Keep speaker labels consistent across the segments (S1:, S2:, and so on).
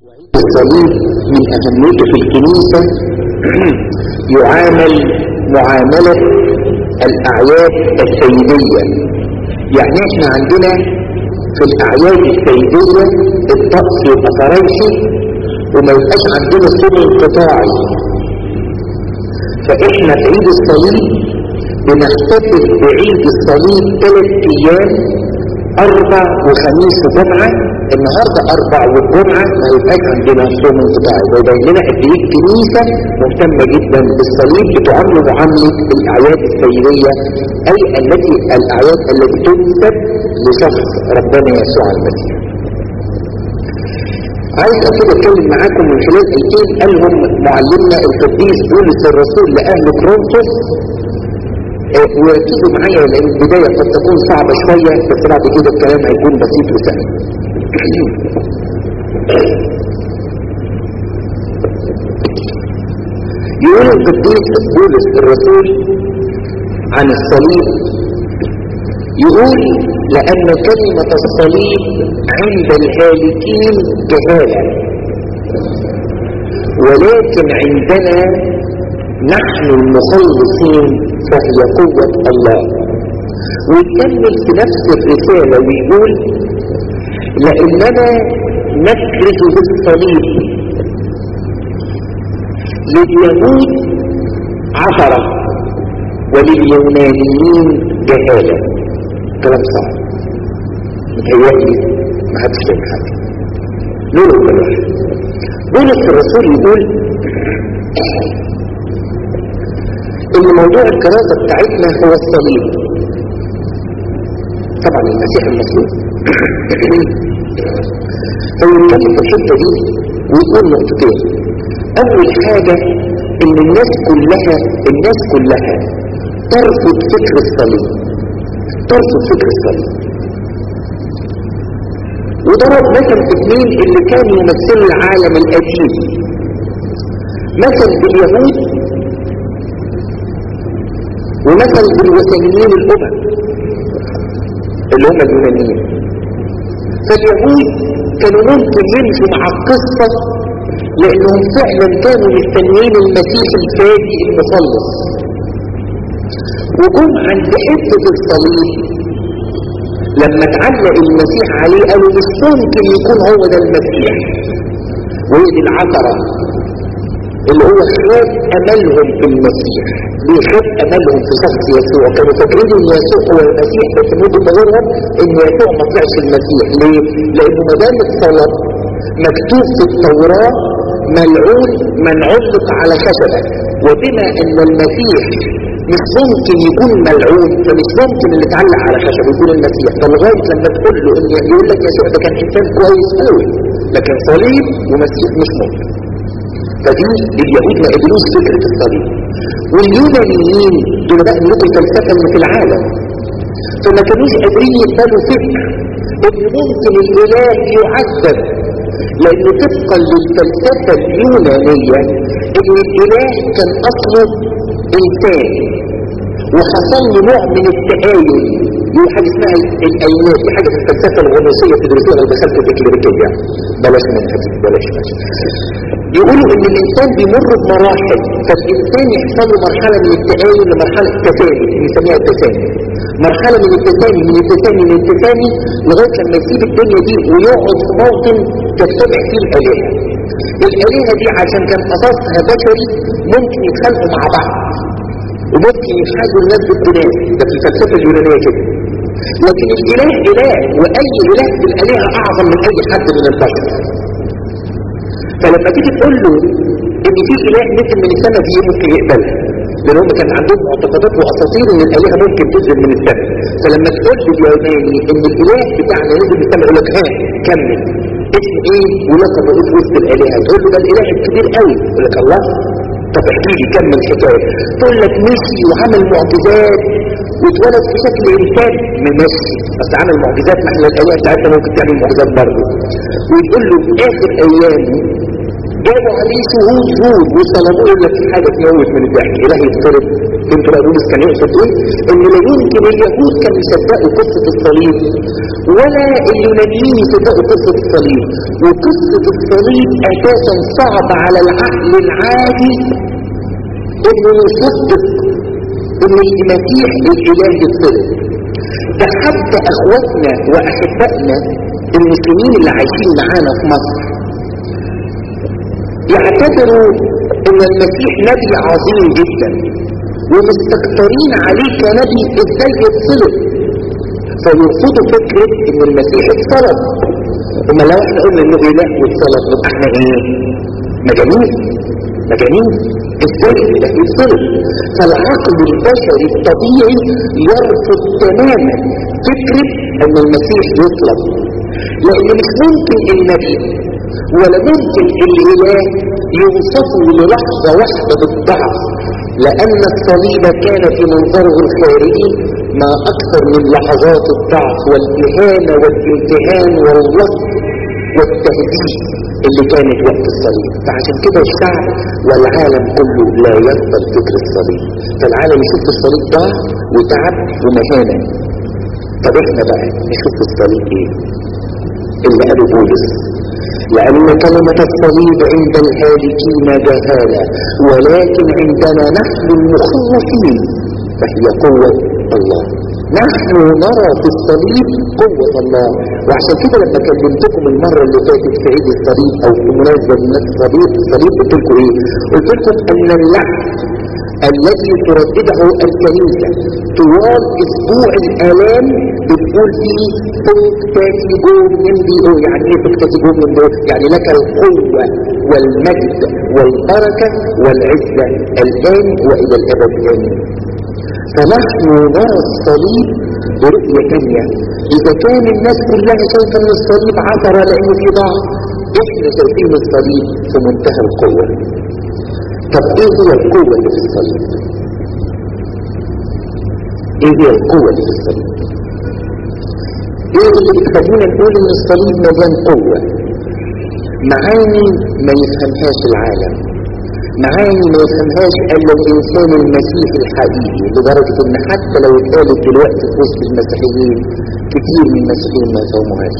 S1: الصليب من أهميته في الكنيسة يعامل معاملة الأعياد السيدية يعني احنا عندنا في الأعياد السيدية الطقس يبقى فرنسي وما يبقاش عندنا صوم انقطاعي فاحنا في عيد الصليب بنحتفل بعيد الصليب ثلاث ايام اربع وخميس وجمعة النهاردة اربع والجمعة ما يبقاش عندنا صوم انقطاعي ويبين لنا قد ايه الكنيسة مهتمة جدا بالصليب بتعامله معاملة الاعياد السيدية اي التي الاعياد التي تنسب لشخص ربنا يسوع المسيح عايز كده اتكلم معاكم من خلال ايتين قالهم معلمنا القديس بولس الرسول لاهل كرونتوس اه وركزوا معايا لان البدايه قد تكون صعبه شويه بس بعد كده الكلام هيكون بسيط وسهل. يقول القديس بولس الرسول عن الصليب يقول لأن كلمة الصليب عند الهالكين جهالة ولكن عندنا نحن المخلصين فهي قوة الله ويكمل في نفس الرسالة ويقول لأننا نكرز بالصليب لليهود عثرة ولليونانيين جهالة كلام صعب متهيألي ما حدش فاهم حاجة نور بالراحة بولس الرسول يقول ان موضوع الكراسة بتاعتنا هو الصليب طبعا المسيح المصلوب فيتكلم في الحتة دي ويقول نقطتين اول حاجة ان الناس كلها الناس كلها ترفض فكر الصليب ترفض فكر الصليب وضرب مثل اثنين اللي كانوا يمثلوا العالم القديم مثل باليهود ومثل بالوثنيين الامم اللي هم اليونانيين فاليهود كانوا ممكن يمشوا مع القصة لانهم فعلا كانوا مستنيين المسيح الفادي المخلص وجم عند حته الصليب لما اتعلق المسيح عليه قالوا مش ممكن يكون هو ده المسيح وهي دي العثره اللي هو خاب املهم في المسيح ليه خاب املهم في شخص يسوع كانوا فاكرين ان يسوع هو المسيح بس من وجهه نظرهم ان يسوع ما طلعش المسيح ليه؟ لانه ما دام الصلاه مكتوب في التوراه ملعون من علق على خشبه وبما ان المسيح مش ممكن يكون ملعون فمش ممكن اللي اتعلق على خشبه يكون المسيح فلغايه لما تقول له ان يقول لك يسوع ده كان انسان كويس قوي لكن صليب ومسيح مش ممكن فدي اليهود ما قبلوش فكره الصليب واليونانيين دول بقى ملوك الفلسفه اللي في العالم فما كانوش قادرين يقبلوا فكر ان ممكن الاله يعذب لانه طبقا للفلسفه اليونانيه ان الاله كان اصله انسان وحصل له نوع من التآيل دي حاجه اسمها الايات دي حاجه في الفلسفه الغنوصيه تدرسوها لو دخلت في كليريكيه بلاش منها دي بلاش بلاش يقولوا ان الانسان بيمر بمراحل فالانسان يحصل له مرحله من التآيل لمرحله التسامي بنسميها التسامي مرحله من التسامي من التسامي من التسامي لغايه لما يسيب الدنيا دي ويقعد في موطن تجتمع فيه الالهه الالهه دي عشان كان اساسها بشري ممكن يتخلقوا مع بعض وممكن يشهدوا الناس بالتناس ده في الفلسفه اليونانيه كده لكن الاله اله واي اله في الالهه اعظم من اي حد من البشر فلما تيجي تقول له ان في اله نزل من السماء دي ممكن يقبلها لان هم كان عندهم معتقدات واساطير ان الالهه ممكن تنزل من السماء فلما تقول لليوناني ان الاله بتاعنا نزل من السماء يقول لك ها كمل اسم ايه ولقب ايه في وسط الالهه تقول له ده الاله الكبير قوي يقول لك الله طب احكي لي كمل حكايه تقول لك مشي وعمل معجزات واتولد في شكل انسان ممشي بس عمل معجزات ما احنا الالهه بتاعتنا ممكن تعمل معجزات برضه ويقول له في اخر ايامه جابوا عليه شهود هود وصلبوه الا في حاجه تموت من الضحك اله يفترض انتوا بقى بولس كان يقصد ايه؟ ان لا يمكن اليهود كانوا يصدقوا قصه الصليب ولا اليونانيين يصدقوا قصه الصليب وقصه الصليب اساسا صعب على العقل العادي انه يصدق ان المسيح الاله يتصلب ده حتى اخواتنا واحبائنا المسلمين اللي عايشين معانا في مصر يعتبروا ان المسيح نبي عظيم جدا ومستكترين عليه كنبي ازاي يتصلب فيرفضوا فكرة ان المسيح اتصلب اما لو احنا قلنا انه اله واتصلب يبقى احنا ايه مجانين مجانين ازاي ده يتصلب فالعقل البشري الطبيعي يرفض تماما فكرة ان المسيح يصلب لان مش ممكن النبي ولا ممكن الاله يوصفوا للحظة واحدة بالضعف لأن الصليب كان في منظره الخارجي ما أكثر من لحظات الضعف والإهانة والامتهان والوصف والتهديد اللي كانت وقت الصليب فعشان كده الشعب والعالم كله لا يقبل فكر الصليب فالعالم يشوف الصليب ضعف وتعب ومهانة طب احنا بقى نشوف الصليب ايه اللي قاله بولس لأن كلمة الصليب عند الهالكين جهالة ولكن عندنا نحن المخوفين فهي قوة الله نحن نرى في الصليب قوة الله وعشان كده لما كلمتكم المرة اللي فاتت في عيد الصليب او في مناسبة من الصليب الصليب قلت لكم ايه قلت لكم ان اللعب الذي تردده الكنيسة طوال اسبوع الالام بتقول فيه تكتاتيجون من دي يعني ايه تكتاتيجون من دي يعني لك القوة والمجد والبركة والعزة الان والى الابد امين فنحن نرى الصليب برؤية تانية إذا كان الناس كلها شايفة أن الصليب عثرة لأنه في ضعف إحنا شايفين الصليب في منتهى القوة طب إيه هي القوة اللي في الصليب؟ إيه هي القوة اللي في الصليب؟ إيه اللي بتخلينا نقول إن الصليب مليان قوة؟ معاني ما يفهمهاش العالم معاني ما يفهمهاش الا الانسان المسيحي الحقيقي لدرجة ان حتى لو اتقالت دلوقتي في وسط المسيحيين كتير من المسيحيين ما يفهموهاش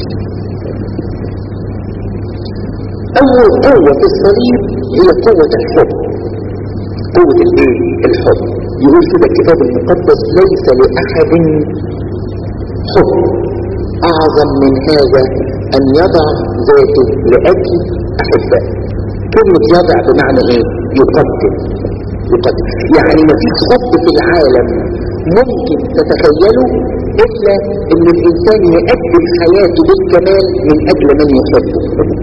S1: اول قوة في الصليب هي قوة الحب قوة الايه الحب يقول كده الكتاب المقدس ليس لاحد حب اعظم من هذا ان يضع ذاته لاجل احبائه كلمة يضع بمعنى ايه يقدم يقدم يعني ما فيش حب في العالم ممكن تتخيله الا ان الانسان يقدم حياته بالكمال من اجل من يحبه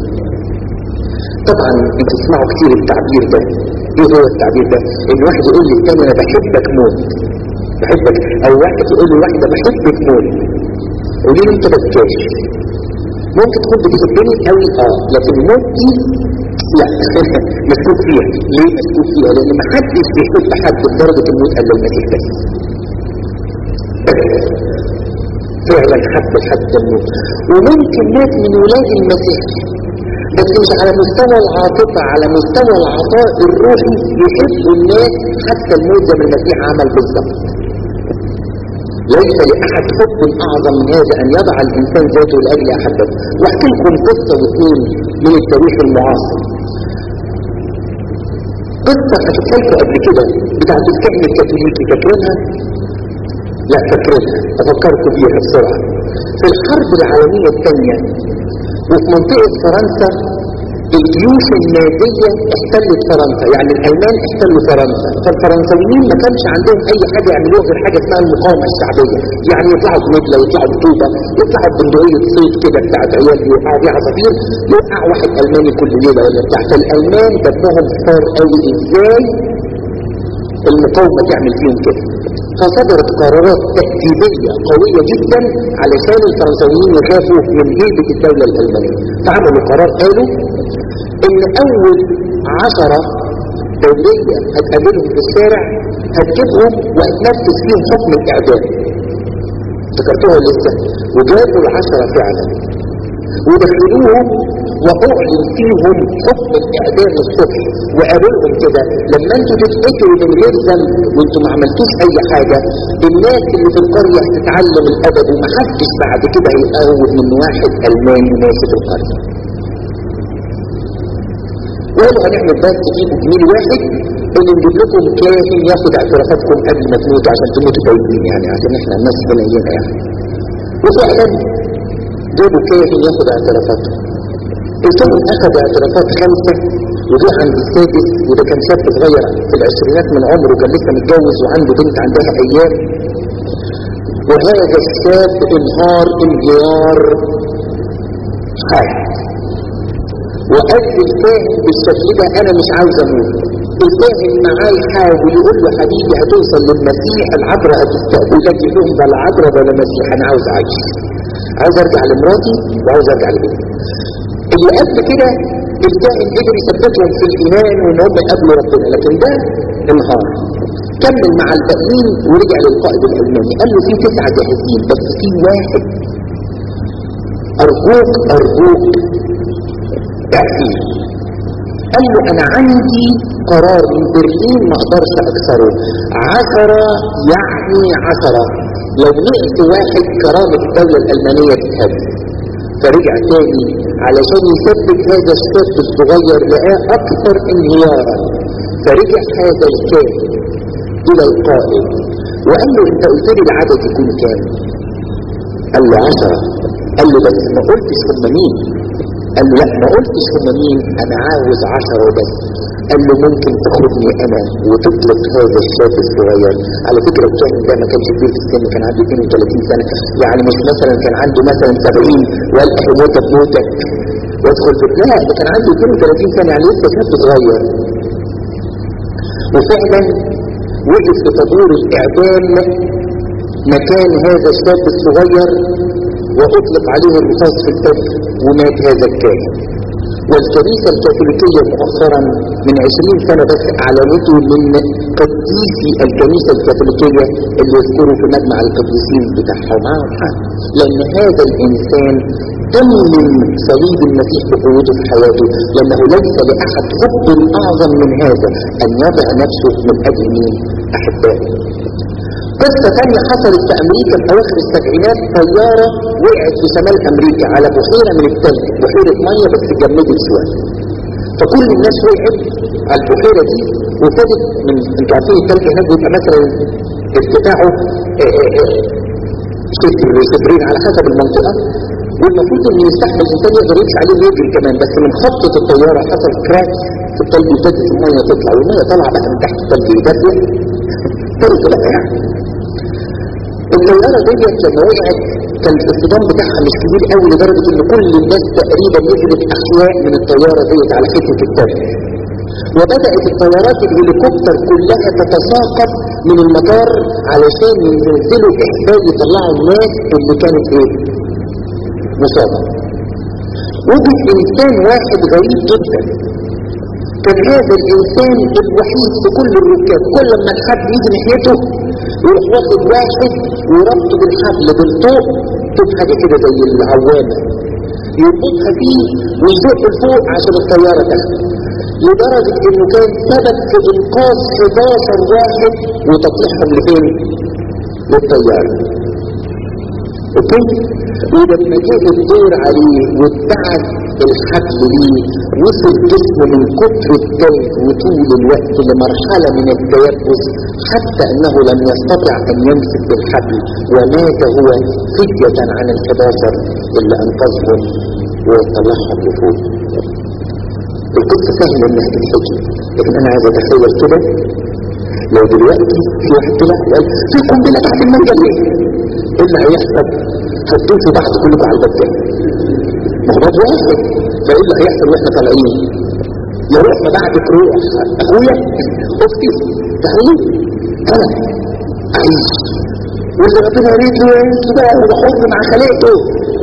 S1: طبعا انتوا تسمعوا كتير التعبير ده ايه هو التعبير ده ان واحد يقول للتاني انا بحبك موت بحبك او واحد يقول لواحده بحبك موت قولي له انت بكاش ممكن تكون بتحبني قوي اه لكن موت دي لا مسكوك فيها ليه مسكوك فيها لان ما حدش بيحب حد لدرجة الموت قال المسيح بس فعلا حب لحد الموت وممكن ناس من ولاد المسيح بس مش على مستوى العاطفة على مستوى العطاء الروحي يحبوا الناس حتى الموت زي ما المسيح عمل بالظبط ليس لأحد حب أعظم من هذا أن يضع الإنسان ذاته لأجل أحبه واحكي لكم قصة واثنين من التاريخ المعاصر قصة حكيتها لكم قبل كده بتاعت الكهن الكاثوليكي فاكرينها؟ لا فاكرينها أفكركم بيها بسرعة في الحرب العالمية الثانية وفي منطقة فرنسا الجيوش النازية احتلت فرنسا يعني الألمان احتلوا فرنسا فالفرنساويين ما كانش عندهم أي حاجة يعملوها غير حاجة اسمها المقاومة الشعبية يعني يطلعوا بمثلة يطلعوا بطوبة يطلعوا ببندقية صيد كده بتاعت عيال يوقعوا بيها عصافير يوقع واحد ألماني كل ليلة ولا بتاع فالألمان دمهم صار قوي ازاي المقاومة تعمل فيهم كده فصدرت قرارات تأديبية قوية جدا علشان الفرنساويين يخافوا من هيبة الدولة الألمانية فعملوا قرار قالوا ان اول عشرة دولية هتقابلهم في الشارع هتجيبهم وهتنفذ فيهم حكم الاعدام افتكرتوها لسه وجابوا العشرة فعلا ودخلوهم واعلن فيهم حكم الاعدام الصبح وقالوا كده لما انتوا تفتكروا من غير ذنب وانتوا ما عملتوش اي حاجة الناس اللي في القرية هتتعلم الادب ومحدش بعد كده هيقاوم من واحد الماني ماشي في القرية وقالوا هنعمل بس تجيبوا جميل واحد اللي نجيب لكم كاهن ياخد اعترافاتكم قبل ما تموتوا عشان تموتوا كويسين يعني عشان احنا الناس بنينا يعني وفعلا جابوا كاهن ياخد اعترافاتهم الكاهن اخذ اعترافات خمسة وجه عند السادس وده كان شاب صغير في العشرينات من عمره كان لسه متجوز وعنده بنت عندها ايام وهذا الشاب انهار انهيار حاد وقال الفاهم بالشكل ده انا مش عاوز اموت الفاهم معاه يحاول يقول له حبيبي هتوصل للمسيح العذراء هتستقبلك يقول ده العذراء ده المسيح انا عاوز اعيش عاوز ارجع لمراتي وعاوز ارجع لبيتي اللي قبل كده الفاهم قدر يثبتهم في الايمان وان هم يقابلوا ربنا لكن ده انهار كمل مع الباقيين ورجع للقائد الالماني قال له في تسعه جاهزين بس في واحد ارجوك ارجوك تأثير قال له انا عندي قرار من برلين ما اقدرش اكسره عشرة يعني عشرة لو نقص واحد كرامة الدولة الالمانية تتهد فرجع تاني علشان يثبت هذا الشاب الصغير لقاه اكثر انهيارا فرجع هذا الكائن الى القائد وقال له انت قلت لي العدد يكون كام قال له عشرة قال له بس ما قلتش هم مين قال له لا ما قلتش هم مين انا عاوز عشرة بس قال له ممكن تاخدني انا وتطلق هذا الشاب الصغير على فكرة الكاهن ده ما كانش كبير في السن كان عنده 32 سنة يعني مش مثلا كان عنده مثلا 70 وقال موتة بموتك وادخل في لا ده كان عنده 32 سنة يعني لسه شاب صغير وفعلا وقف في طابور الاعدام مكان هذا الشاب الصغير واطلق عليه الرصاص في الكف ومات هذا الكاهن والكنيسة الكاثوليكية مؤخرا من عشرين سنة بس اعلنته من قديسي الكنيسة الكاثوليكية اللي يذكروا في مجمع القديسين بتاعهم معهم حق لان هذا الانسان تمم صليب المسيح بقوته في حياته لانه ليس لاحد حب اعظم من هذا ان يضع نفسه من اجل مين احبائه قصة ثانية حصلت في أمريكا في أواخر السبعينات طيارة وقعت في شمال أمريكا على بحيرة من الثلج بحيرة مية بس اتجمدت شوية فكل الناس وقعت على البحيرة دي وابتدت من انتوا عارفين الثلج هناك بيبقى مثلا ارتفاعه صفر صفرين على حسب المنطقة والمفروض ان يستحمل الانسان يقدر يمشي عليه ويجري كمان بس من خطة الطيارة حصل كراك في الثلج وابتدت المية تطلع والمية طالعة بقى من تحت الثلج دافية ترد بقى يعني الطيارة ديت لما وقعت كان الصدام بتاعها مش كبير قوي لدرجة ان كل الناس تقريبا نزلت احياء من الطيارة ديت على حتة التلج وبدأت الطيارات الهليكوبتر كلها تتساقط من المطار علشان ينزلوا احباب يطلعوا الناس اللي كانت ايه مصابة وجد انسان واحد غريب جدا كان هذا الانسان الوحيد في كل الركاب كل ما الحد يجي ناحيته يروح واخد واحد وربطه بالحبل بالطوق طوق حاجه كده زي العوامه يربطها فيه ويزقه لفوق عشان الطياره تاخده لدرجه انه كان سبب في انقاذ 11 واحد وتطلعهم لفين؟ للطياره اوكي ولما جه الدور عليه واتبعت الحبل ليه وصل جسمه من كتر التلج وطول الوقت لمرحلة من التيبس حتى انه لم يستطع ان يمسك الحبل ومات هو فدية عن الحداشر اللي انقذهم وطلعهم لفوق القصة سهلة انها تتحكي لكن انا عايز اتخيل كده لو دلوقتي في واحد طلع وقال في قنبلة تحت المنجل ليه؟ ايه اللي هيحصل؟ هتدوسوا بعض كلكم على الباب ما هو باب واحد فايه اللي هيحصل واحنا طالعين؟ لو احنا بعدك روح اخويا اختي تعالوا انا اعيش واللي ربنا يريد له يعيش بقى وبحب مع خليقته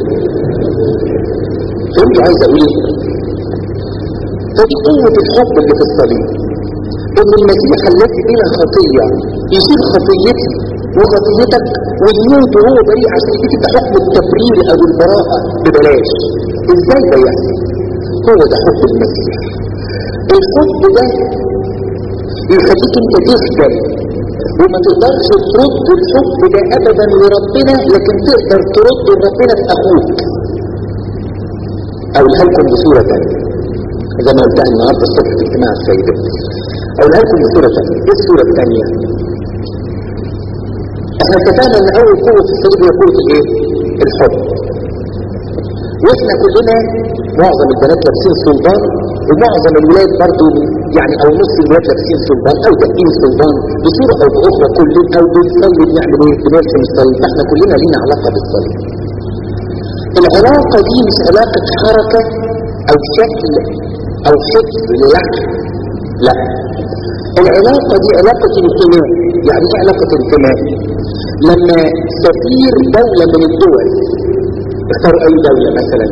S1: فهمتوا عايز اقول ايه؟ فدي قوة الحب اللي في الصليب ان المسيح الذي بلا خطية يشيل خطيتي وخطيتك ويموت وهو بريء عشان يجيك انت حكم التبرير او البراءة ببلاش ازاي ده يحصل هو ده حب المسيح الحب ده يخليك انت تخجل وما تقدرش ترد الحب ده ابدا لربنا لكن تقدر ترد لربنا في اخوك اقولها لكم بصورة ثانية زي ما قلتها النهارده الصبح في اجتماع السيدات اقولها لكم بصورة ثانية ايه الصورة الثانية؟ احنا اتفقنا ان اول قوة في الصليب هي قوة الايه؟ الحب واحنا كلنا معظم البنات لابسين صلبان ومعظم الولاد برضو يعني او نص الولاد لابسين صلبان او دقين صلبان بصورة او باخرى كلنا او بنصلي بنعمل ايه بنرسم الصليب فاحنا كلنا لينا علاقة بالصليب العلاقة دي مش علاقة حركة او شكل او حفظ للحن لا العلاقة دي علاقة انتماء يعني ايه علاقة انتماء لما سفير دولة من الدول اختار اي دولة مثلا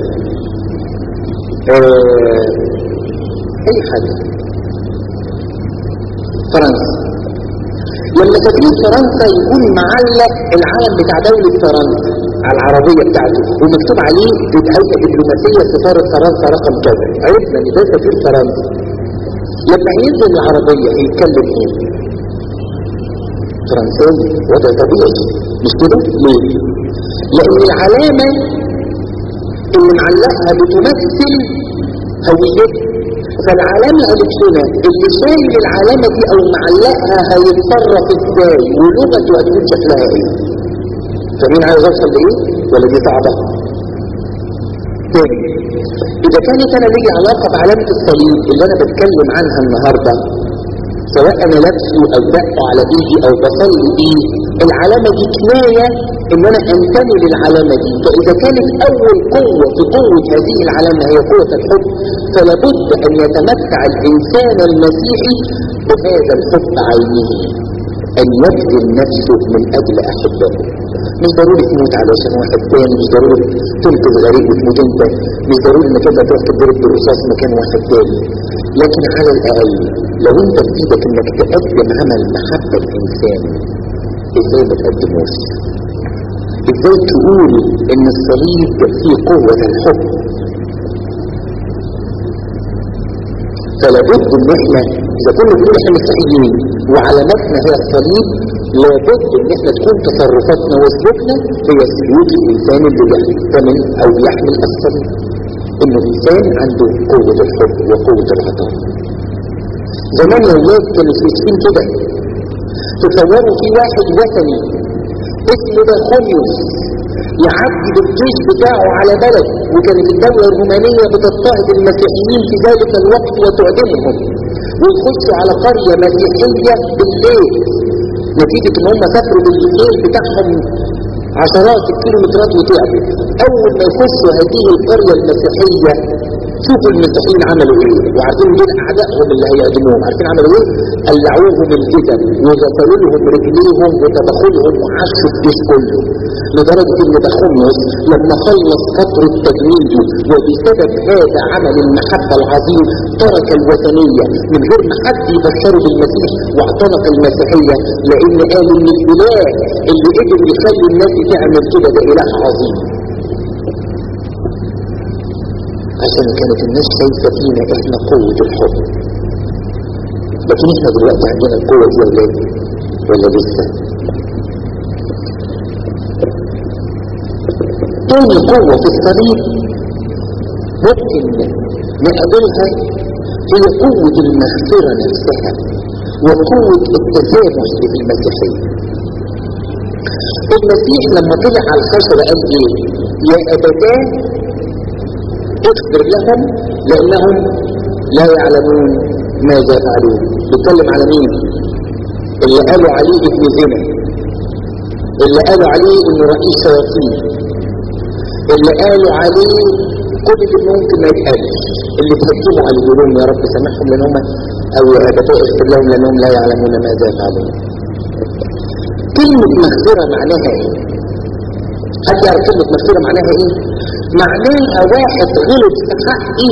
S1: اه اي حاجة فرنسا لما سفير فرنسا يكون معلق العلم بتاع دولة فرنسا على العربية بتاعته ومكتوب عليه بهيئة دبلوماسية سفارة فرنسا رقم كذا عرفنا ان ده سفير فرنسا لما هينزل العربية هيتكلم ايه فرنساوي وضع طبيعي مش كده ليه لان العلامة اللي معلقها بتمثل هويته فالعلامة قالت لنا اللي شايل العلامة دي او معلقها هيتصرف ازاي ولغته هتكون شكلها ايه فمين عايز اوصل لايه ولا دي صعبة تاني اذا كانت انا لي علاقة بعلامة الصليب اللي انا بتكلم عنها النهاردة سواء انا لابسه او دقه على ايدي او بصلي بيه العلامة دي كناية ان انا انتمي للعلامة دي فاذا كانت اول قوة في قوة هذه العلامة هي قوة الحب فلابد ان يتمتع الانسان المسيحي بهذا الحب عينه ان يبذل نفسه من اجل احبائه مش ضروري تموت علشان واحد تاني مش ضروري تنقذ غريب وتموت انت مش ضروري انك انت تروح تضرب بالرصاص مكان واحد تاني لكن على الاقل لو انت في ايدك انك تقدم عمل محبة الانسان ازاي ما تقدموش ازاي تقول ان الصليب فيه قوة الحب فلابد ان احنا اذا كنا بنقول احنا مسيحيين وعلامتنا هي الصليب لابد ان احنا تكون تصرفاتنا وسلوكنا هي سلوك الانسان اللي بيحتمل او يحمل الصليب انه انسان عنده قوة الحب وقوة العطاء زمان يا ولاد كانوا فلسطين كده تصوروا في واحد وثني اسمه ده خونيوس يعدي بالجيش بتاعه على بلد وكانت الدولة الرومانية بتضطهد المسيحيين في ذلك الوقت وتعدمهم ويخشوا على قرية مسيحية بالليل نتيجة ان هم سافروا بالليل بتاعهم عشرات الكيلومترات وتعبوا اول ما يخشوا هذه القرية المسيحية شوفوا المسيحيين عملوا ايه وعارفين دول اعدائهم اللي هيهاجموهم عارفين عملوا ايه قلعوهم الجزم وغسلوا لهم رجليهم وطبخوا لهم وعشوا الجيش كله لدرجة ان بخمس لما خلص فترة تجنيده وبسبب هذا عمل المحبة العظيم ترك الوثنية من غير ما حد يبشره بالمسيح واعتنق المسيحية لان قال ان الاله اللي قدر يخلي الناس تعمل كده ده اله عظيم عشان كانت الناس شايفة فينا احنا قوة الحب لكن احنا دلوقتي عندنا القوة دي ولا ايه؟ ولا لسه تاني قوة في الصليب ممكن نقابلها هي قوة المغفرة نفسها وقوة التسامح اللي في المسيحية المسيح لما طلع على الخشبة قال ايه يا أبتاه اغفر لهم لانهم لا يعلمون ماذا يفعلون بيتكلم على مين اللي قالوا عليه ابن زنا اللي قالوا عليه انه رئيس شياطين اللي قالوا عليه كل اللي ممكن ما يتقالش اللي تهجموا عليه يقولون يا رب سامحهم لانهم او يا ابتاء اغفر لهم لانهم لا يعلمون ماذا يفعلون كلمة مغفرة معناها ايه؟ حد يعرف كلمة مغفرة معناها ايه؟ معناها واحد غلط في حقي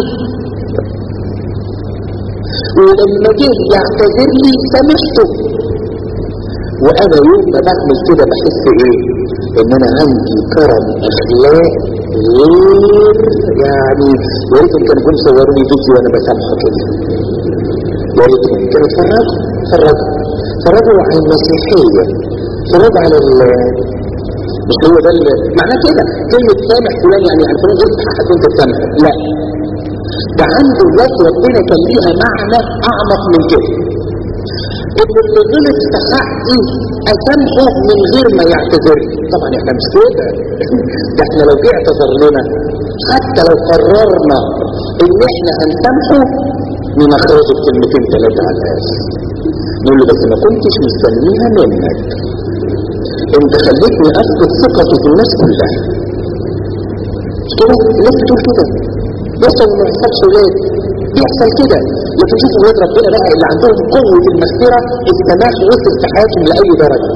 S1: ولما جه يعتذر لي سامحته وانا يوم ما بعمل كده بحس ايه ان انا عندي كرم اخلاق غير يعني يا ريتهم كانوا جم صوروني فيديو وانا بسامحه كده يا ريتهم كانوا اتفرجوا اتفرجوا اتفرجوا على المسيحيه اتفرجوا على ال مش هو ده اللي معناه كده كلمة سامح فلان يعني يعني فلان غلط في حقك وانت تسامحه لا ده عنده ذات ربنا كان ليها معنى اعمق من كده ان اللي غلط في حقي اسامحه من غير ما يعتذر طبعا احنا مش كده ده احنا لو جه اعتذر لنا حتى لو قررنا ان احنا هنسامحه نخرجه بكلمتين ثلاثة على الاساس نقول له بس ما كنتش مستنيها منك انت خليتني افقد ثقتي في الناس كلها مش كده الناس بتقول كده يحصل ما يحصلش ولاد بيحصل كده لكن شوفوا ولاد ربنا بقى اللي عندهم قوة المغفرة السماح وصل في حياتهم لأي درجة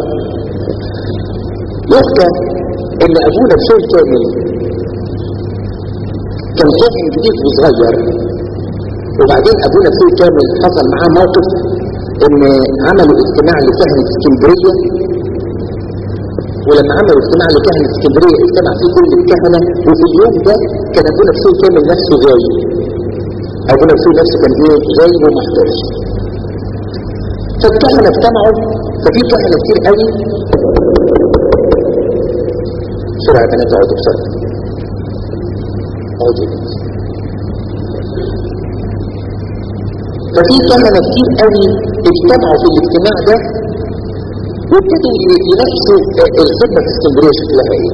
S1: يحكى ان ابونا بشيء كامل كان كاهن جديد وصغير وبعدين ابونا بشيء كامل حصل معاه موقف ان عملوا اجتماع لكهنة اسكندرية ولما عملوا اجتماع لكهنة اسكندرية اجتمع فيه كل الكهنة وفي اليوم ده كان ابونا بشيء كامل نفسه غايب ابونا بشيء نفسه كان ايه غايب ومحتاج فالكهنة اجتمعوا ففي كهنة كتير قوي بسرعة يا بنات اقعدوا بسرعة اقعدوا ففي كهنة كتير قوي اجتمعوا في الاجتماع ده وابتدوا ينافسوا الخدمة في اسكندرية شكلها ايه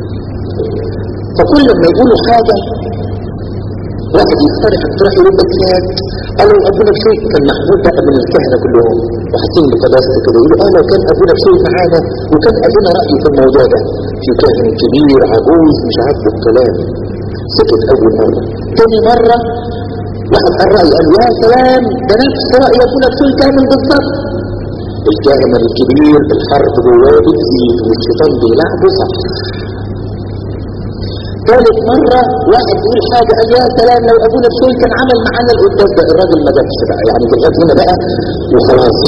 S1: فكل ما يقولوا حاجة واحد يقترح اقتراح يقول بس قالوا ابونا بشوي كان محبوب بقى من الكهنة كلهم وحاسين بتبسط كده يقولوا اه لو كان ابونا بشوي معانا وكان ابونا رأي في الموضوع ده في كاهن كبير عجوز مش عاجبه الكلام سكت اول مرة تاني مرة واحد قال رأي قال يا سلام ده نفس رأي ابونا بشوي كامل بالظبط الكاهن الكبير الحرب جواه بتزيد والشيطان بيلعبه صح ثالث مرة واحد يقول حاجة قال يا سلام لو ابونا بشوي كان عمل معانا القداس ده الراجل ما جابش بقى يعني لغاية هنا بقى وخلاص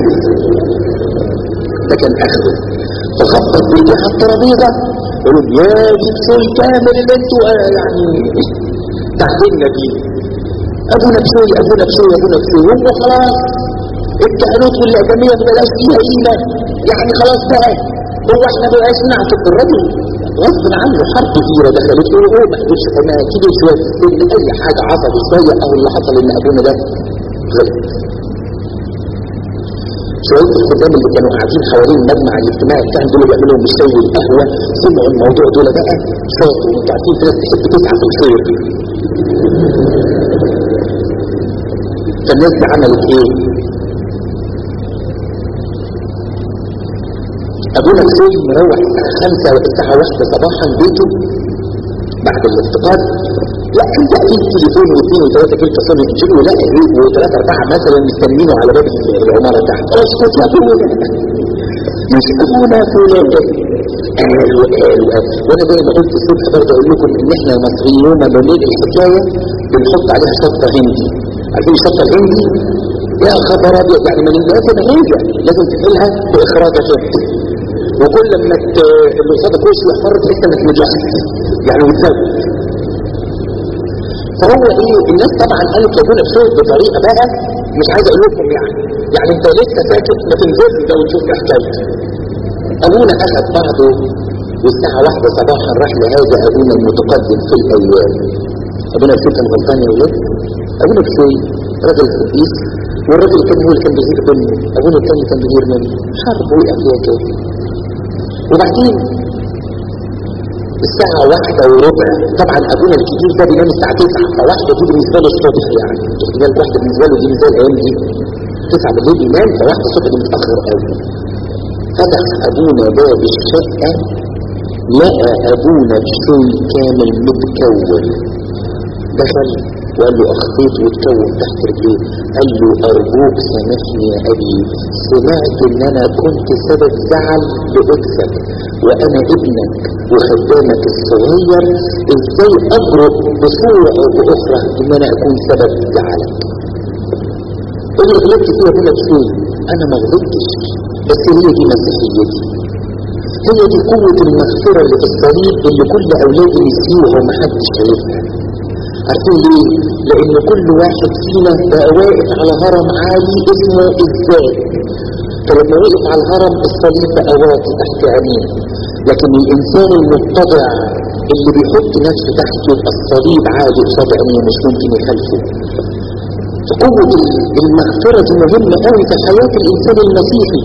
S1: ده كان اخره فخبط بيدي على الترابيزة قالوا يا دي بشوي كامل اللي انتوا آه يعني تعبنا بيه ابونا بشوي ابونا بشوي ابونا بشوي هم خلاص الكهنوت والإعدامية ما بقاش فيها قيمة يعني خلاص بقى هو احنا بقاش نعتب الراجل غصب عنه حرب كبيرة دخلت له هو ما قدرش انا كده شوية في السن اي حاجة عصبي شوية او اللي حصل ان ابونا ده غلط شوية الخدام اللي كانوا قاعدين حوالين مجمع الاجتماع كان دول بيعملوا الشاي والقهوة سمعوا الموضوع دول بقى شاطوا وانتوا عارفين في ناس تحب تسعى في الخير فالناس دي عملت ايه؟ ابونا بسوي مروح الساعة خمسة والساعة واحدة صباحا بيته بعد الافتقاد لا انت اكيد تليفون واثنين وثلاثة كلمة صار يجيبوا لا ايه وثلاثة اربعة مثلا مستنينه على باب العمارة تحت اسكت يا ابونا مش ابونا فلان قالوا قالوا وانا زي ما قلت الصبح برضه اقول لكم ان احنا مصريين يوم ما بنلاقي الحكاية بنحط عليها شطة هندي عارفين الشطة الهندي يا خبر ابيض يعني من لازم هيجة لازم تقولها باخراجك انت وكل ما اللي قصادك وش يحمر تحس انك مجهز يعني متزوج فهو ايه الناس طبعا قالت لابونا بشوي بطريقه بقى مش عايز اقول لكم يعني يعني انت لسه ساكت ما تنزلش ده وتشوف حكايته ابونا اخذ بعضه والساعه واحدة صباحا راح لهذا ابونا المتقدم في الايام ابونا بشوي كان غلطان يا ولاد ابونا بشوي راجل قديس والراجل كان هو اللي كان بيغير منه ابونا الثاني كان بيغير منه حرب وقع فيها كده وبعدين الساعة واحدة وربع طبعا ابونا الكبير ده بينام الساعة 9 فواحدة دي بالنسبة له الصبح يعني تاخد بالك واحدة بالنسبة له دي زي الايام دي 9 بالليل ينام فواحدة الصبح دي متأخر قوي فتح ابونا باب الشقة لقى ابونا بشوي كامل متكون دخل وقال له اخطيت واتكون تحت رجليه قال له ارجوك سامحني يا ابي سمعت ان انا كنت سبب زعل لابنك وانا ابنك وخدامك الصغير ازاي اجرؤ بصورة او باخرى ان انا اكون سبب زعلك اللي غلطت فيه ابونا بشوي انا ما غلطتش بس هي دي مسيحيتي هي دي قوة المغفرة اللي في الصليب اللي كل أولادي يسيوها ومحدش شايفها عارفين ليه؟ لأن كل واحد فينا بقى واقف على هرم عالي اسمه الذات فلما وقف على الهرم الصليب بقى واطي تحت عينيه لكن الإنسان المتضع اللي بيحط نفسه تحت يبقى الصليب عالي قصاد عينيه مش ممكن يخلفه فقوة المغفرة دي مهمة قوي في حياة الإنسان المسيحي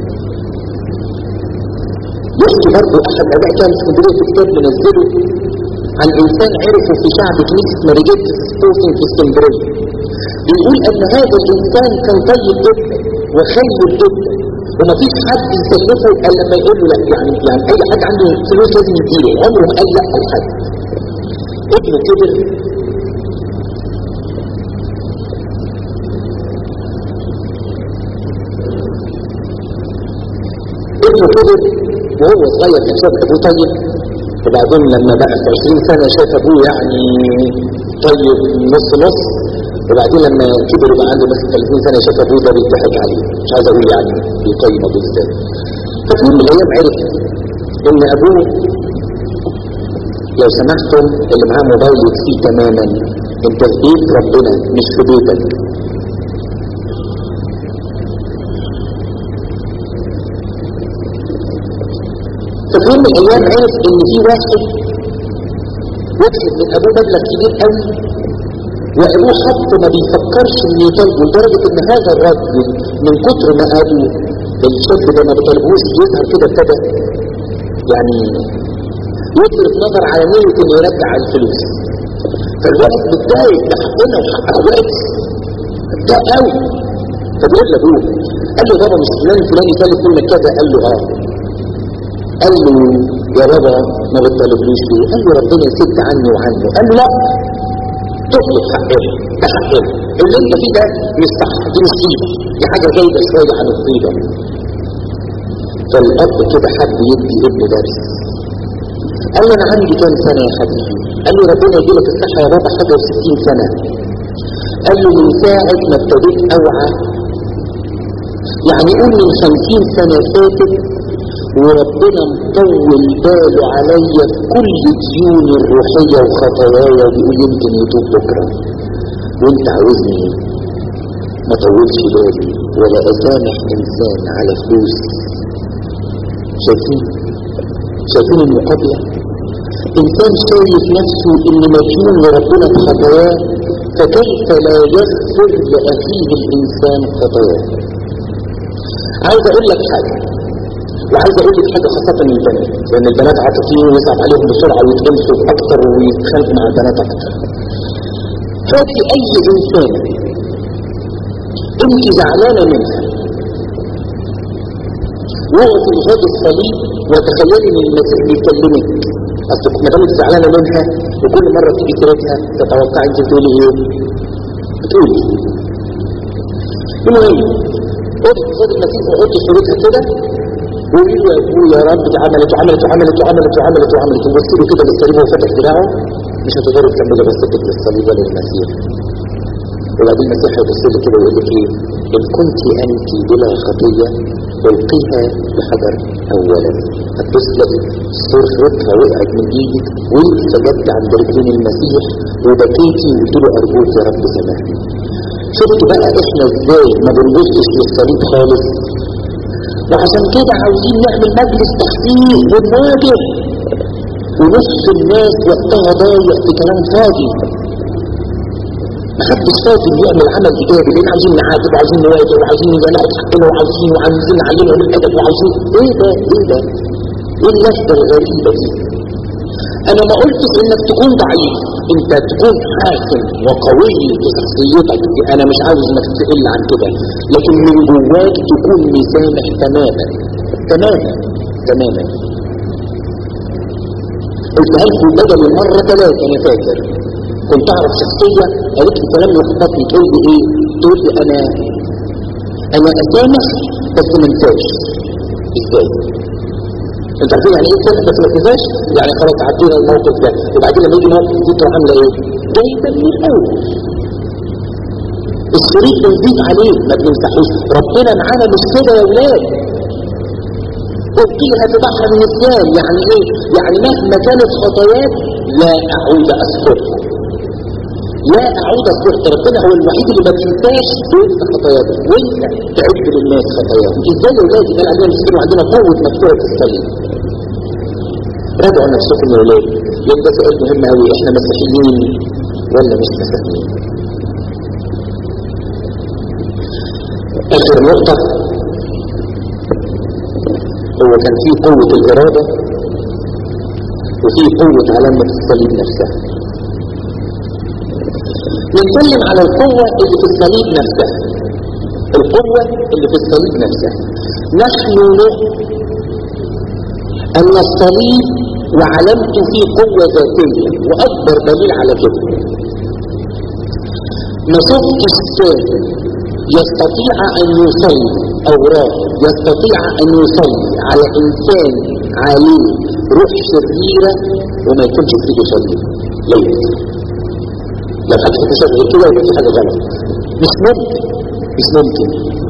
S1: يحكي برضه أحد أباء كان اسكندرية في كتاب منزله عن إنسان عرفه في شعب كنيسة ماريجيت ستوفن في اسكندرية بيقول أن هذا الإنسان كان طيب جدا وخير جدا وما فيش حد يسلفه الا لما يقول له لا يعني يعني اي حد عنده فلوس لازم يديله عمره ما قال لا لحد ابنه كبر ابنه كبر وهو صغير كان شاف ابوه طيب وبعدين لما بقى في 20 سنه شاف ابوه يعني طيب نص نص وبعدين لما كبر وبقى عنده مثلا 30 سنه شاف ابوه ده بيضحك عليه مش عايز اقول يعني بيقيم ابوه ازاي ففي يوم من الايام عرف ان ابوه لو سمحتم اللي معاه موبايل يكفيه تماما انت في بيت ربنا مش في بيتك ففي يوم من الايام عرف ان في واحد يكسب من ابوه مبلغ كبير قوي وابوه حتى ما بيفكرش انه يطلبه لدرجه ان هذا الرجل من كتر ما ابوه الشاب ده ما بيطلبوش يظهر كده ابتدى يعني يصرف نظر على نية انه يرجع الفلوس فالواحد متضايق ده حقنا وحق اخواتي ده قوي فبيقول لابوه قال له بابا مش فلان فلان يطلب منك كذا قال له اه قال له يا بابا ما بتطلبلوش ليه قال له ربنا يسد عني وعنه قال له لا تطلب حقنا ده حقنا اللي انت فيه ده مش صح دي مصيبه دي حاجه جايبه شويه عن الطيبه فالاب كده حب يدي ابنه درس قال له انا عندي كام سنه يا حبيبي قال له ربنا يجيلك الصحه يا بابا حاجه و60 سنه قال له من ساعه ما ابتديت اوعى يعني قول من 50 سنه فاتت وربنا مطول باله عليا في كل ديوني الروحية وخطاياي وبيقول يمكن يتوب بكرة وانت عاوزني ما طولش بالي ولا اسامح انسان على فلوس شايفين شايفين المقابلة انسان شايف نفسه ان مديون لربنا بخطاياه فكيف لا يغفر لاخيه الانسان خطاياه عايز اقول لك حاجه وعايز اقول لك حاجه خاصه للبنات لان البنات عاطفيين ويصعب عليهم بسرعه ويتقمصوا اكتر ويتخانقوا مع البنات اكتر فاتي اي انسان انت زعلانه منها وقف الهاد الصليب وتخيلي ان المسيح بيكلمك اصل ما دام انت زعلانه منها وكل مره تيجي سيرتها تتوقع انت تقولي ايه؟ بتقولي المهم قلت قصاد المسيح وقلت صورتها كده ويقول له يا ابوي يا رب دي عملت وعملت وعملت وعملت وعملت وعملت وبص له كده للصليب وفتح دراعه مش هتقدروا تكملوا بس كده الصليب للمسيح وبعدين المسيح هيبص له كده ويقول لك ايه ان كنت انت بلا خطيه القيها بحجر اولا هتبص تلاقي صرفتها وقعت من ايدك وانت سجدت عند رجلين المسيح وبكيتي وقلت له ارجوك يا رب سامحني شفت بقى احنا ازاي ما بنبصش للصليب خالص وعشان كده عاوزين نعمل مجلس تحقيق ونواجه ونص الناس وقتها ضايع في كلام فاضي محدش فاضي يعمل عمل ايجابي لان عايزين نعاتب وعايزين نواجه وعايزين نبقى ناخد حقنا وعايزين وعايزين نعلمهم الادب وعايزين ايه ده ايه ده ايه اللفه الغريبه دي انا ما قلتش انك تكون ضعيف انت تكون حاسم وقوي في شخصيتك انا مش عاوز انك تقل عن كده لكن من جواك تكون مسامح تماما تماما تماما قلتها لكم بدل المره ثلاثه انا فاكر كنت اعرف شخصيه قالت لي كلام يخبطني تقول لي ايه؟ تقول لي انا انا اسامح بس ما انساش ازاي؟ انت عارفين يعني ايه تسامح بس ما تنساش؟ يعني خلاص عدينا الموقف ده وبعدين لما يجي موقف جديد تروح عامله ايه؟ جايبه من الاول الشريك بنزيد عليه ما بنمسحوش ربنا معانا مش كده يا ولاد ألقيها في بحر النسيان يعني إيه؟ يعني مهما كانت خطاياك لا أعود أذكرها لا أعود أذكرها ربنا هو الوحيد اللي ما بينساش وينسى خطاياك وانت تعد للناس خطاياك ازاي يا ولادي كان عندنا مسكين وعندنا قوة مكتوبة الصليب راجعوا نفسكم يا ولاد لان ده سؤال مهم قوي احنا مسيحيين ولا مش مسيحيين اخر نقطة هو كان فيه قوة الارادة وفيه قوة علامة الصليب نفسها نتكلم على القوة اللي في الصليب نفسها القوة اللي في الصليب نفسها نحن نؤمن أن الصليب وعلامته فيه قوة ذاتية وأكبر دليل على كده ما شفتش كافر يستطيع أن يصلي أو راهب يستطيع أن يصلي على إنسان عليه روح شريرة وما يكونش في ايده صليب لا يمكن لو حد اكتشف غير كده يبقى في حاجة غلط مش ممكن مش ممكن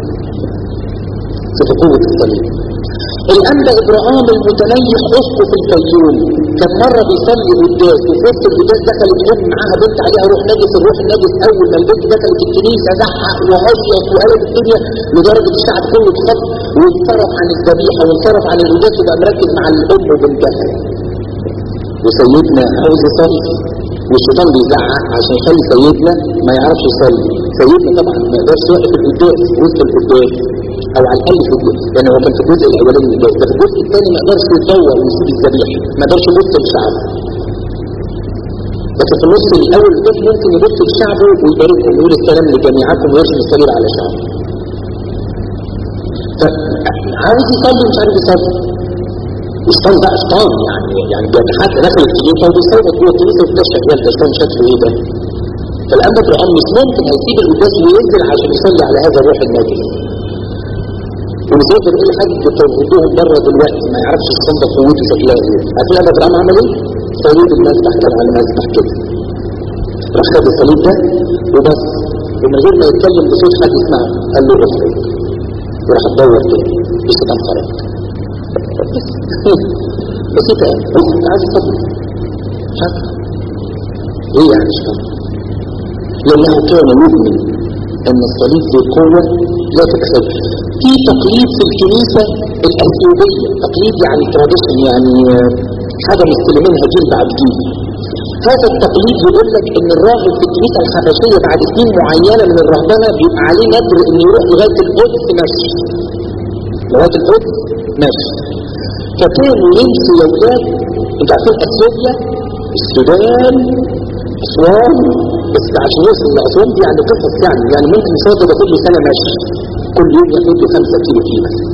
S1: في قوة الصليب الأنبا إبراهام المتنيح أسقف الفيوم كان مرة بيصلي قداس وفي وسط القداس دخلت أم معاها بنت عليها روح نجس الروح النجس أول ما البنت دخلت الكنيسة زعق وعيط وقلب الدنيا لدرجة الشعب كله اتخض وانصرف عن الذبيحة وانصرف عن القداس وبقى مركز مع الأم وبنتها وسيدنا عاوز يصلي والشيطان بيزعق عشان يخلي سيدنا ما يعرفش يصلي سيدنا طبعا ما يقدرش يوقف القداس وسط القداس او على الاقل في الجزء لان هو كان في الجزء الاولاني من الجزء ده في الجزء الثاني ما يقدرش يتطور ويسيب الذبيحه ما يقدرش يبص للشعب لكن في النص الاول ده ممكن يبص لشعبه ويباركهم ويقول السلام لجميعكم ويرسم الصليب على شعبه عاوز يصلي مش عارف يصلي الشيطان ده شيطان يعني يعني بيتحدى داخل الكنيسه وبيصوت جوه الكنيسه ويفتش شغال ده شيطان شكله ايه ده؟ فالانبا فرعون مش ممكن هيسيب القداس وينزل عشان يصلي على هذا الروح الناجس ومسافر ايه حد ترغبوهم بره دلوقتي ما يعرفش الصندة قوته شكلها ايه عارفين الانبا فرعون عمل ايه؟ صليب المسبح كان على المسبح كده راح خد الصليب ده وبس ومن غير ما يتكلم بصوت حد يسمعه قال له اخرج وراح تدور كده الشيطان خرج بسيطة بس انت عايز تصلي شاطر ايه يعني شاطر لانه كان مؤمن ان الصليب ذو قوة لا تكسب في تقليد في الكنيسة الاثيوبية تقليد يعني تراديشن يعني حاجة مستلمينها جيل بعد جيل هذا التقليد يقول لك ان الراهب في الكنيسة الحبشية بعد سنين معينة من الرهبنة بيبقى عليه نذر انه يروح لغاية القدس ماشي لغاية القدس ماشي فكانوا يمشوا يا ولاد انت عارفين اثيوبيا السودان اسوان بس عشان يوصل لاسوان دي يعني قصص يعني يعني ممكن يصاب ده كل سنه ماشي كل يوم ياخد له 5 كيلو فيه مثلا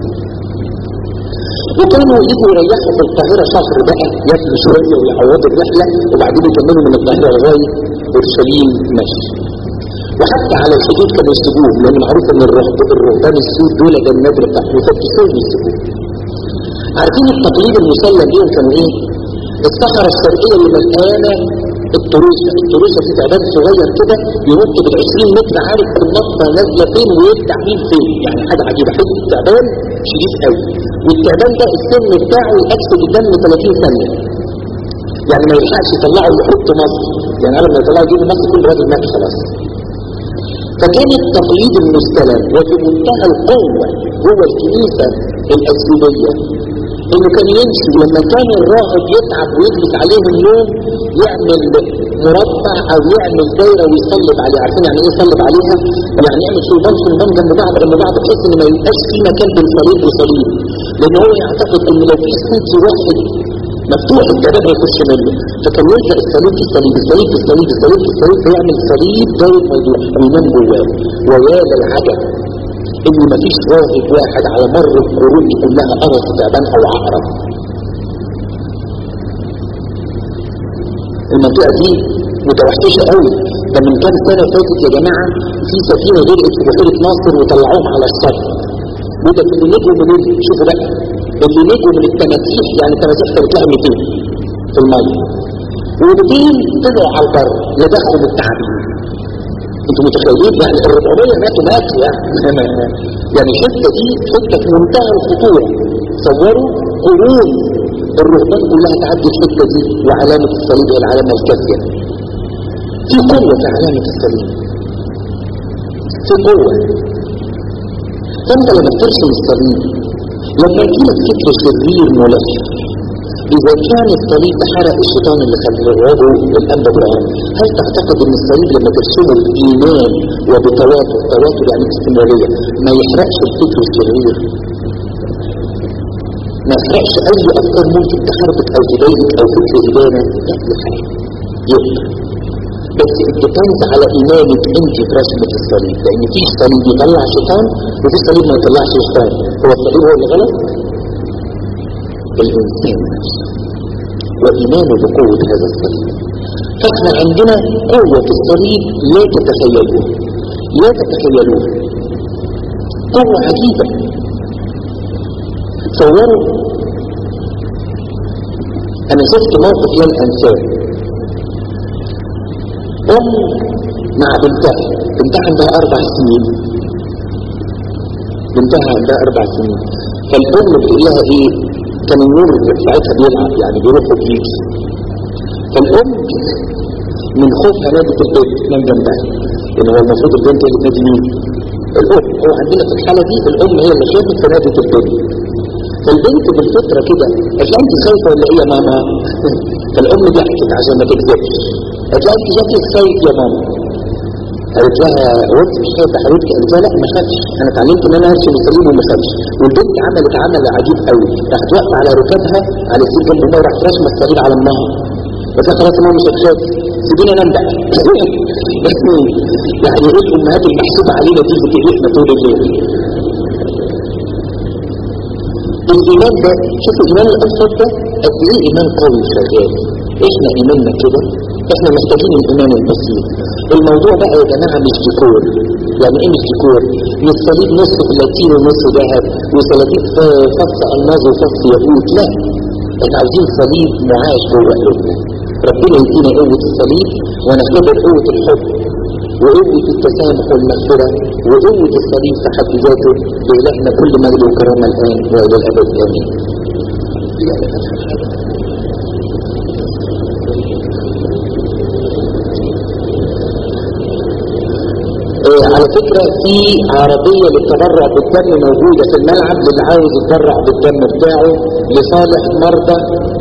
S1: وكانوا يجوا يريحوا في القاهره شهر بقى ياكلوا شويه ويعوضوا الرحله وبعدين يكملوا من القاهره لغايه اورشليم ماشي وحتى على الحدود كانوا يسيبوه لان معروف ان الرهبان السود دول ده النادر بتاعهم يفتشوهم ويسيبوه عارفين التقليد المسلم ليهم كانوا ايه الصحراء الشرقية اللي ملقانة التروسة التروسة في تعبان صغير كده ينط بال 20 متر عارف النطة نازلة فين ويفتح مين فين يعني حاجة عجيبة حته تعبان شديد قوي والتعبان ده السن بتاعه يأكسد الدم 30 ثانية يعني ما يلحقش يطلعه يحط مصر يعني قبل ما يطلعه يجيب مصر كل راجل مات خلاص فكان التقليد المستلم وفي منتهى القوة جوه الكنيسة الأسلوبية انه كان يمشي لما كان الراهب يتعب ويجلس عليهم يوم يعمل مربع او يعمل دايره ويصلب عليها عارفين يعني ايه يصلب عليها يعني يعمل صلبان صلبان جنب بعض جنب بعض بحيث ان ما يبقاش في مكان بين صليب وصليب لان هو يعتقد ان لو في صوت واحد مفتوح الكلام هيخش منه فكان يلزق الصليب في الصليب الصليب في الصليب الصليب في الصليب فيعمل صليب داير ما يدور وينام جواه ويا للعجب ان مفيش راهب واحد على مر القرون دي كلها قرص تعبان او عقرب المنطقة دي متوحشة قوي ده من كام سنة فاتت يا جماعة في سفينة غرقت في بحيرة ناصر وطلعوهم على الشط وده اللي نجوا من شوفوا بقى اللي نجوا من التماسيح يعني التماسيح كانت لها 200 في المية و200 طلعوا على البر لدخلوا التعابين انتوا متخيلين يعني ال 400 ماتوا ماتوا يعني يعني الحته دي حته في منتهى الخطوره تصوروا قرون الرهبان كلها تعدي الحته دي وعلامه الصليب هي العلامه الكافيه في قوه في علامه الصليب في قوه فانت لما ترسم الصليب لما يجيلك فكر شرير ملف إذا كان الصليب حرق الشيطان اللي خلقه الأنبا إبراهيم هل تعتقد أن الصليب لما ترسمه بإيمان وبتواتر تواتر يعني باستمرارية ما يحرقش الفكر الشرير ما يحرقش أي أفكار ممكن تحاربك أو تضايقك أو فكر إدانة لا يحرق يقدر بس الديبندز على إيمانك أنت برسمة الصليب لأن في صليب يطلع شيطان وفي صليب ما يطلعش شيطان هو الصليب هو اللي غلط الإنسان نفسه وإيمانه بقوة هذا الصليب فاحنا عندنا قوة في الصليب لا تتخيلوها لا تتخيلوها قوة عجيبة تصوروا أنا شفت موقف لن أنساه أم مع بنتها بنتها عندها أربع سنين بنتها عندها أربع سنين فالأم بتقول لها إيه كان النور ساعتها بيلعب يعني بيروح وبيجي فالأم من خوفها نادت البنت من جنبها لأن هو المفروض البنت اللي تنادي مين؟ الأم هو عندنا في الحالة دي الأم هي اللي خافت فنادت البنت فالبنت بالفطرة كده قالت لها أنت خايفة ولا إيه يا ماما؟ فالأم ضحكت عشان ما تكذبش قالت لها أنت شكلك خايف يا ماما قالت لها هو انت مش خايفه يا حبيبتي قالت لها لا ما خافش انا اتعلمت ان انا ارسم السليم وما خافش والبنت عملت عمل عجيب قوي راحت واقفه على ركبها على السيف جنب امها وراحت راسمه الصليب على امها قالت لها خلاص يا ماما مش هتخاف سيبيني انام بقى يعني ايه الامهات المحسوبه علينا دي بتقلقنا طول الليل الايمان ده شوفوا ايمان الاطفال ده قد ايه ايمان قوي شغال احنا ايماننا كده احنا محتاجين الايمان البسيط الموضوع بقى يا جماعه مش ديكور يعني ايه مش ديكور مش صليب نص بلاتين ونص ذهب وصليب فص الماظ وفص ياقوت لا احنا عاوزين صليب معاش جوه قلوبنا ربنا يدينا قوه الصليب ونختبر قوه الحب وقوة التسامح والمغفرة وقوة الصليب في حد ذاته لإلهنا كل مجد وكرامة الآن وإلى الأبد آمين. إيه على فكرة في عربية للتبرع بالدم موجودة في الملعب للي عاوز يتبرع بالدم بتاعه لصالح مرضى